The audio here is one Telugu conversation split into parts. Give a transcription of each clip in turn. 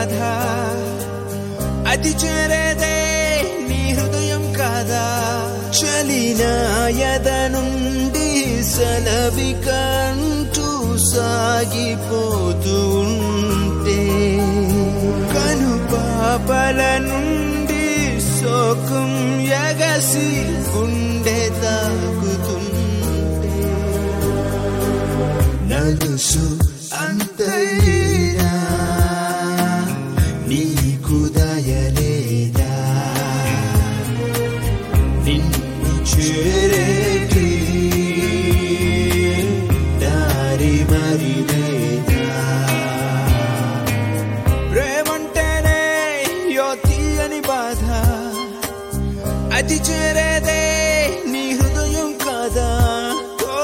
బాధ అది చేరేదే నీ హృదయం కాదా చలినాయద నుండి సలవికంటూ సాగిపోతూ ఉంటే కను పాపల నుండి శోకం ఎగసి గుండె తాకుతుంటే నలుసు అంతైనా నీకు దయలేదా నిన్ను చేరేటి దారి మరి లేదా ప్రేమంటేనే యో తీయని బాధ అది చేరేదే నీ హృదయం కాదా ఓ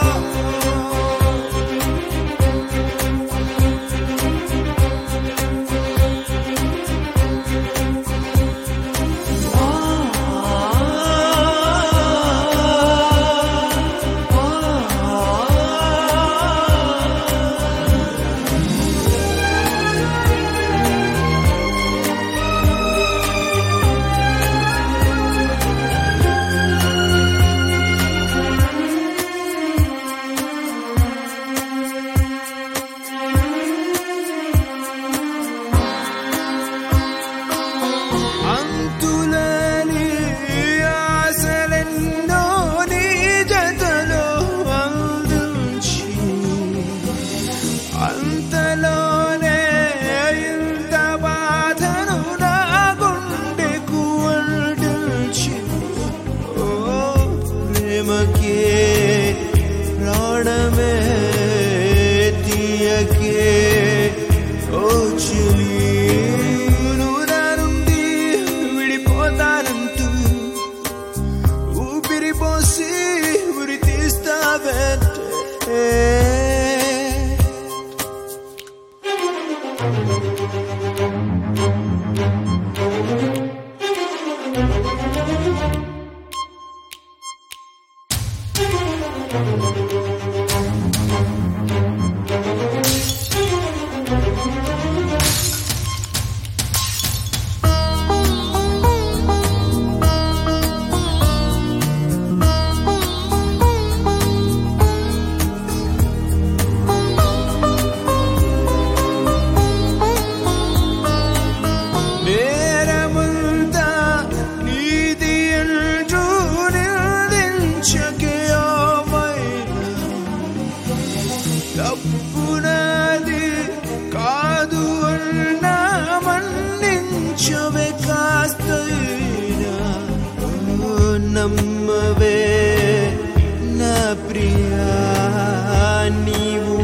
అంతులని ఆశలెన్నో నీ జతలో అందించి అంతలోనే ఇంత బాధను నా గుండెకు అందించి ఓ ప్రేమకే ప్రాణమే తీయకే ఓ చిలి నువ్వు నా నుండి విడిపోతానంటూ ఊపిరి పోసి ఉరి తీస్తావంటే నేరముంతా నీది అంటూ నిందించకే తప్పునది కాదు అన్నా మన్నించవే కాస్తైనా ఓ నమ్మవే నా ప్రియా నీవు